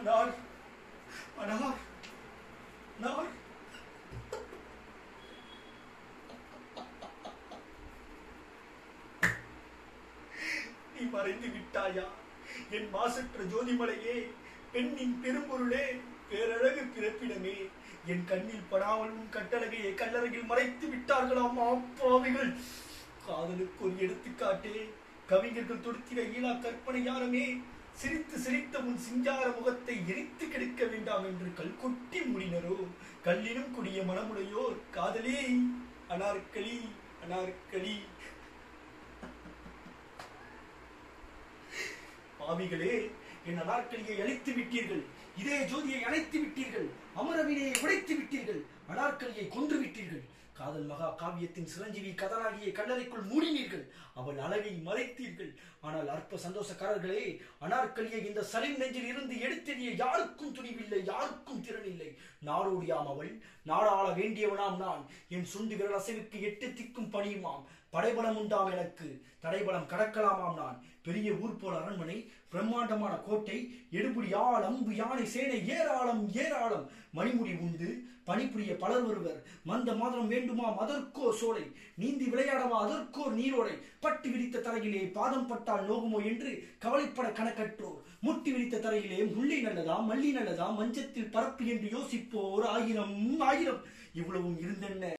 அனார் அனார் அனார் நீ மறைந்து விட்டாயா என் மாசற்ற ஜோதிமலையே பெண்ணின் பெரும்பொருளே பேரழகு பிறப்பிடமே என் கண்ணில் படாமல் உன் கட்டழகையை கல்லறையில் மறைத்து விட்டார்களாம் அப்பாவிகள் காதலுக்கு ஒரு எடுத்துக்காட்டே கவிஞர்கள் தொடுத்திட ஈழா கற்பனை யாரமே சிரித்து சிரித்த உன் சிங்கார முகத்தை எரித்து கெடுக்க வேண்டாம் என்று கல் கொட்டி முடினரோ கல்லினும் குடிய மனமுடையோர் காதலே அனார்களி அனார்களி பாவிகளே என் அனார்கலியை அழித்து விட்டீர்கள் இதே ஜோதியை அணைத்து விட்டீர்கள் அமரவினையை உடைத்து விட்டீர்கள் அனார்கலியை கொன்று விட்டீர்கள் காதல் மகா காவியத்தின் சிரஞ்சீவி கதாநாயகியை கல்லறைக்குள் மூடினீர்கள் அவள் அளவை மறைத்தீர்கள் ஆனால் அற்ப சந்தோஷக்காரர்களே அனார்கலியை இந்த சலிம் நெஞ்சில் இருந்து எடுத்தெறிய யாருக்கும் துணிவில்லை யாருக்கும் திறனில்லை நாடோடியாம் அவள் நாடாள வேண்டியவனாம் நான் என் சுண்டு விரல் அசைவுக்கு எட்டு திக்கும் பணியுமாம் படைபலம் உண்டாம் எனக்கு தடைபலம் கடக்கலாமாம் நான் பெரிய ஊர் போல அரண்மனை பிரம்மாண்டமான கோட்டை எடுபுடி ஆள் அம்பு யானை சேனை ஏராளம் ஏராளம் மணிமுடி உண்டு பணிபுரிய பலர் வருவர் மந்த மாதம் வேண்டுமாம் அதற்கோ சோலை நீந்தி விளையாடவா அதற்கோர் நீரோடை பட்டு விரித்த தரையிலே பாதம் பட்டால் நோகுமோ என்று கவலைப்பட கணக்கற்றோர் முட்டி விரித்த தரையிலே முல்லை நல்லதா மல்லி நல்லதா மஞ்சத்தில் பரப்பு என்று யோசிப்போர் ஆயிரம் ஆயிரம் இவ்வளவும் இருந்தென்ன